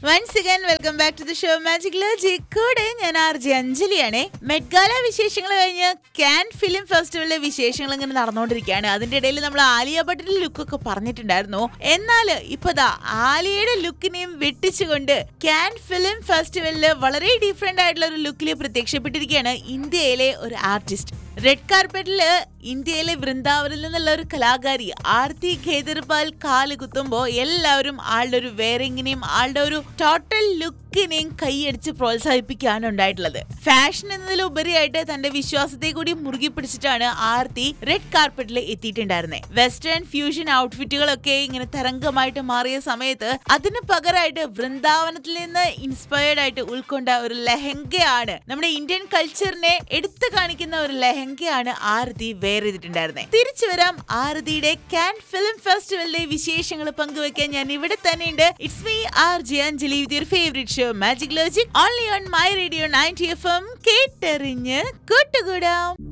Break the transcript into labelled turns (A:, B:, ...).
A: once again welcome back to the show magic logic കൂടെ ഞാൻ R J അഞ്ജലിയാണ് Met Gala വിശേഷങ്ങൾ കഴിഞ്ഞ് ക്യാൻ ഫിലിം ഫെസ്റ്റിവലിലെ വിശേഷങ്ങൾ ഇങ്ങനെ നടന്നുകൊണ്ടിരിക്കുകയാണ് അതിന്റെ ഇടയിൽ നമ്മൾ ആലിയ ഭട്ടിന്റെ ലുക്കൊക്കെ പറഞ്ഞിട്ടുണ്ടായിരുന്നു എന്നാൽ ഇപ്പതാ ആലിയയുടെ ലുക്കിനെയും വെട്ടിച്ചുകൊണ്ട് ക്യാൻ ഫിലിം ഫെസ്റ്റിവലില് വളരെ ഡിഫറെന്റ് ആയിട്ടുള്ള ഒരു ലുക്കിൽ പ്രത്യക്ഷപ്പെട്ടിരിക്കുകയാണ് ഇന്ത്യയിലെ ഒരു ആർട്ടിസ്റ്റ് റെഡ് കാർപ്പറ്റില് ഇന്ത്യയിലെ വൃന്ദാവനിൽ നിന്നുള്ള ഒരു കലാകാരി ആർത്തി ഖേദർപാൽ കാല് കുത്തുമ്പോ എല്ലാവരും ആളുടെ ഒരു വെയറിങ്ങിനെയും ആളുടെ ഒരു ടോട്ടൽ ലുക്കിനെയും കൈയടിച്ച് പ്രോത്സാഹിപ്പിക്കുകയാണ് ഉണ്ടായിട്ടുള്ളത് ഫാഷൻ എന്നതിലുപരിയായിട്ട് തന്റെ വിശ്വാസത്തെ കൂടി മുറുകി പിടിച്ചിട്ടാണ് ആർത്തി റെഡ് കാർപ്പറ്റിൽ എത്തിയിട്ടുണ്ടായിരുന്നത് വെസ്റ്റേൺ ഫ്യൂഷൻ ഔട്ട്ഫിറ്റുകളൊക്കെ ഇങ്ങനെ തരംഗമായിട്ട് മാറിയ സമയത്ത് അതിന് പകരമായിട്ട് വൃന്ദാവനത്തിൽ നിന്ന് ഇൻസ്പയർഡ് ആയിട്ട് ഉൾക്കൊണ്ട ഒരു ലെഹങ്കയാണ് നമ്മുടെ ഇന്ത്യൻ കൾച്ചറിനെ എടുത്തു കാണിക്കുന്ന ഒരു ലെഹങ്കയാണ് ആരതി വെയർ ചെയ്തിട്ടുണ്ടായിരുന്നത് തിരിച്ചു വരാം ആരതിയുടെ ക്യാൻ ഫിലിം ഫെസ്റ്റിവലിലെ വിശേഷങ്ങൾ പങ്കുവെക്കാൻ ഞാൻ ഇവിടെ തന്നെയുണ്ട് it's me R J Anjali with your favourite show magic logic only on my radio ninety F M കേട്ടെറിഞ്ഞ് കൂട്ടുകൂടാം